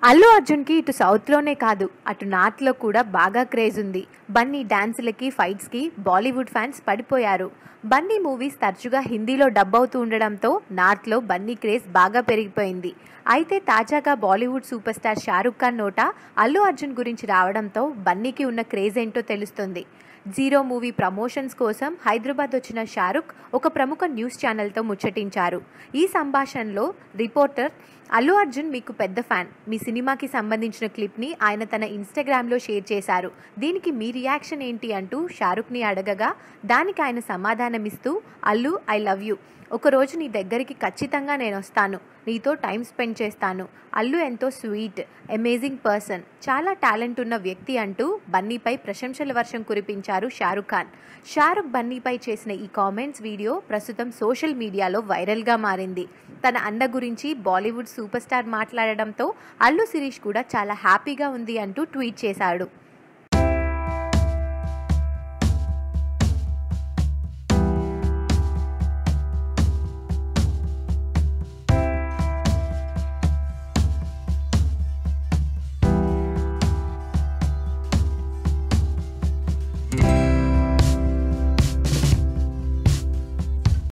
అల్లు అర్జున్కి ఇటు సౌత్లోనే కాదు అటు నార్త్లో కూడా బాగా క్రేజ్ ఉంది బన్నీ డాన్సులకి ఫైట్స్కి బాలీవుడ్ ఫ్యాన్స్ పడిపోయారు బన్నీ మూవీస్ తరచుగా హిందీలో డబ్ అవుతూ ఉండడంతో నార్త్లో బన్నీ క్రేజ్ బాగా పెరిగిపోయింది అయితే తాజాగా బాలీవుడ్ సూపర్ స్టార్ షారుఖ్ ఖాన్ నోట అల్లు అర్జున్ గురించి రావడంతో బన్నీకి ఉన్న క్రేజ్ ఏంటో తెలుస్తుంది జీరో మూవీ ప్రమోషన్స్ కోసం హైదరాబాద్ వచ్చిన షారుఖ్ ఒక ప్రముఖ న్యూస్ ఛానల్తో ముచ్చటించారు ఈ సంభాషణలో రిపోర్టర్ అల్లు అర్జున్ మీకు పెద్ద ఫ్యాన్ మీ సినిమాకి సంబంధించిన క్లిప్ని ఆయన తన ఇన్స్టాగ్రామ్లో షేర్ చేశారు దీనికి మీ రియాక్షన్ ఏంటి అంటూ షారుఖ్ని అడగగా దానికి ఆయన సమాధానమిస్తూ అల్లు ఐ లవ్ యూ ఒకరోజు నీ దగ్గరికి ఖచ్చితంగా నేను వస్తాను నీతో టైం స్పెండ్ చేస్తాను అల్లు ఎంతో స్వీట్ అమేజింగ్ పర్సన్ చాలా టాలెంట్ ఉన్న వ్యక్తి అంటూ బన్నీపై ప్రశంసల వర్షం కురిపించారు షారుఖ్ ఖాన్ షారుఖ్ బన్నీపై చేసిన ఈ కామెంట్స్ వీడియో ప్రస్తుతం సోషల్ మీడియాలో వైరల్గా మారింది తన అన్న గురించి బాలీవుడ్ సూపర్ స్టార్ మాట్లాడడంతో అల్లు శిరీష్ కూడా చాలా హ్యాపీగా ఉంది అంటూ ట్వీట్ చేశాడు